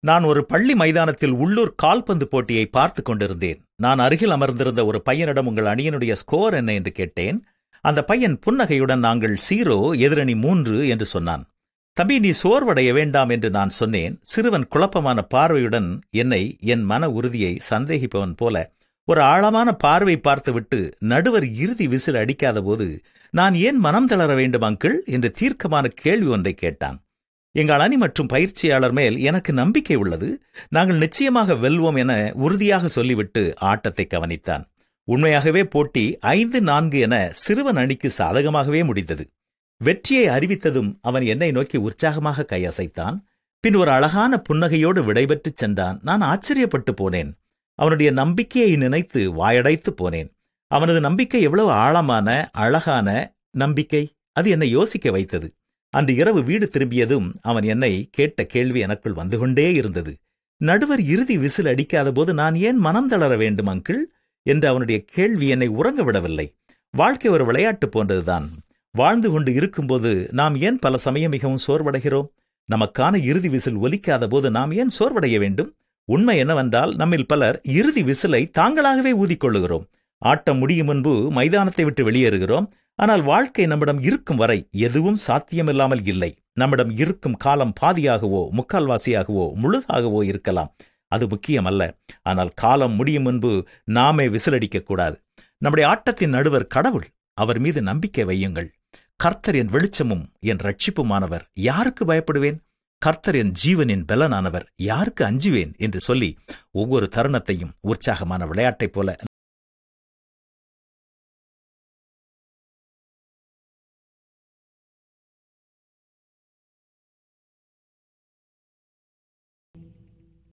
நான் ஒரு பள்ளி மைதானத்தில் உள்ளூர் கால்பந்து போட்டியை பார்த்துக் கொண்டிருந்தேன் நான் அருகில் அமர்ந்திருந்த ஒரு பையனிடம் உங்கள் அணியினுடைய ஸ்கோர் என்ன என்று கேட்டேன் அந்த பையன் புன்னகையுடன் நாங்கள் சீரோ எதிரணி மூன்று என்று சொன்னான் தம்பி நீ சோர்வடைய வேண்டாம் என்று நான் சொன்னேன் சிறுவன் குழப்பமான பார்வையுடன் என்னை என் மன உறுதியை சந்தேகிப்பவன் போல ஒரு ஆழமான பார்வை பார்த்துவிட்டு நடுவர் இறுதி விசில் அடிக்காத போது நான் ஏன் மனம் தளர வேண்டும் அங்கிள் என்று தீர்க்கமான கேள்வி ஒன்றை கேட்டான் எங்கள் அணி மற்றும் பயிற்சியாளர் மேல் எனக்கு நம்பிக்கை உள்ளது நாங்கள் நிச்சயமாக வெல்வோம் என உறுதியாக சொல்லிவிட்டு ஆட்டத்தை கவனித்தான் உண்மையாகவே போட்டி ஐந்து நான்கு என சிறுவன் அணிக்கு சாதகமாகவே முடிந்தது வெற்றியை அறிவித்ததும் அவன் என்னை நோக்கி உற்சாகமாக கையசைத்தான் பின் ஒரு அழகான புன்னகையோடு விடைபெற்றுச் சென்றான் நான் ஆச்சரியப்பட்டு போனேன் அவனுடைய நம்பிக்கையை நினைத்து வாயடைத்து போனேன் அவனது நம்பிக்கை எவ்வளவு ஆழமான அழகான நம்பிக்கை அது என்னை யோசிக்க வைத்தது அன்று இரவு வீடு திரும்பியதும் அவன் என்னை கேட்ட கேள்வி எனக்குள் வந்து கொண்டே இருந்தது நடுவர் இறுதி விசில் அடிக்காத போது நான் ஏன் மனம் தளர வேண்டும் அங்கிள் என்று அவனுடைய கேள்வி என்னை உறங்க விடவில்லை வாழ்க்கை ஒரு விளையாட்டு போன்றதுதான் வாழ்ந்து கொண்டு இருக்கும்போது நாம் ஏன் பல சமயம் மிகவும் சோர்வடைகிறோம் நமக்கான இறுதி விசில் ஒலிக்காத போது நாம் ஏன் சோர்வடைய வேண்டும் உண்மை என்னவென்றால் நம்மில் பலர் இறுதி விசிலை தாங்களாகவே ஊதிக்கொள்ளுகிறோம் ஆட்டம் முடியும் முன்பு மைதானத்தை விட்டு வெளியேறுகிறோம் ஆனால் வாழ்க்கை நம்மிடம் இருக்கும் வரை எதுவும் சாத்தியமில்லாமல் இல்லை நம்மிடம் இருக்கும் காலம் பாதியாகவோ முக்கால்வாசியாகவோ முழுதாகவோ இருக்கலாம் அது முக்கியமல்ல ஆனால் காலம் முடியும் முன்பு நாமே விசிலடிக்க கூடாது நம்முடைய ஆட்டத்தின் நடுவர் கடவுள் அவர் மீது நம்பிக்கை வையுங்கள் கர்த்தர் என் வெளிச்சமும் என் ரட்சிப்புமானவர் யாருக்கு பயப்படுவேன் கர்த்தர் என் ஜீவனின் பலனானவர் யாருக்கு அஞ்சுவேன் என்று சொல்லி ஒவ்வொரு தருணத்தையும் உற்சாகமான விளையாட்டைப் போல